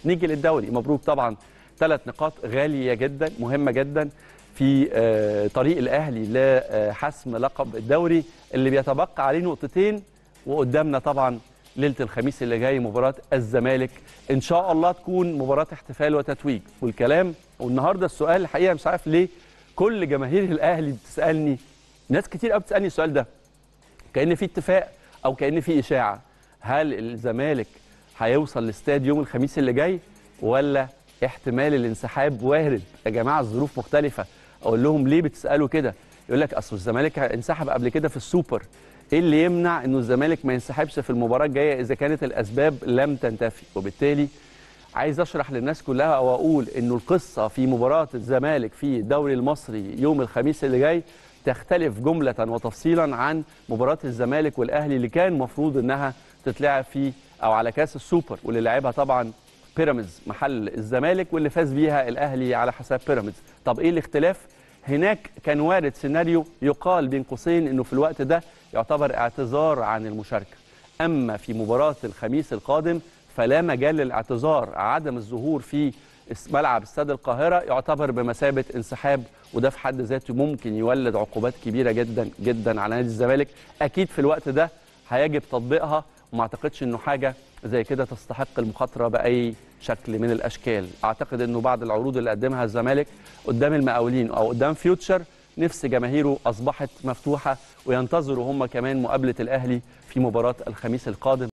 نيجي للدوري مبروك طبعا ثلاث نقاط غاليه جدا مهمه جدا في آه، طريق الاهلي لحسم لقب الدوري اللي بيتبقى عليه نقطتين وقدامنا طبعا ليله الخميس اللي جاي مباراه الزمالك ان شاء الله تكون مباراه احتفال وتتويج والكلام والنهارده السؤال الحقيقه مش عارف ليه كل جماهير الاهلي بتسالني ناس كتير قوي بتسالني السؤال ده كان في اتفاق او كان في اشاعه هل الزمالك هيوصل لاستاد يوم الخميس اللي جاي ولا احتمال الانسحاب وارد يا جماعه الظروف مختلفه اقول لهم ليه بتسالوا كده يقول لك اصل الزمالك انسحب قبل كده في السوبر ايه اللي يمنع انه الزمالك ما ينسحبش في المباراه الجايه اذا كانت الاسباب لم تنتفي وبالتالي عايز اشرح للناس كلها واقول انه القصه في مباراه الزمالك في الدوري المصري يوم الخميس اللي جاي تختلف جمله وتفصيلا عن مباراه الزمالك والاهلي اللي كان مفروض انها تتلعب في او على كاس السوبر واللي لعبها طبعا بيراميدز محل الزمالك واللي فاز بيها الاهلي على حساب بيراميدز طب ايه الاختلاف هناك كان وارد سيناريو يقال بين قوسين انه في الوقت ده يعتبر اعتذار عن المشاركه اما في مباراه الخميس القادم فلا مجال للاعتذار عدم الظهور في ملعب استاد القاهره يعتبر بمثابه انسحاب وده في حد ذاته ممكن يولد عقوبات كبيره جدا جدا على نادي الزمالك اكيد في الوقت ده هيجب تطبيقها وما اعتقدش انه حاجه زي كده تستحق المخاطره باي شكل من الاشكال اعتقد انه بعد العروض اللي قدمها الزمالك قدام المقاولين او قدام فيوتشر نفس جماهيره اصبحت مفتوحه وينتظروا هم كمان مقابله الاهلي في مباراه الخميس القادم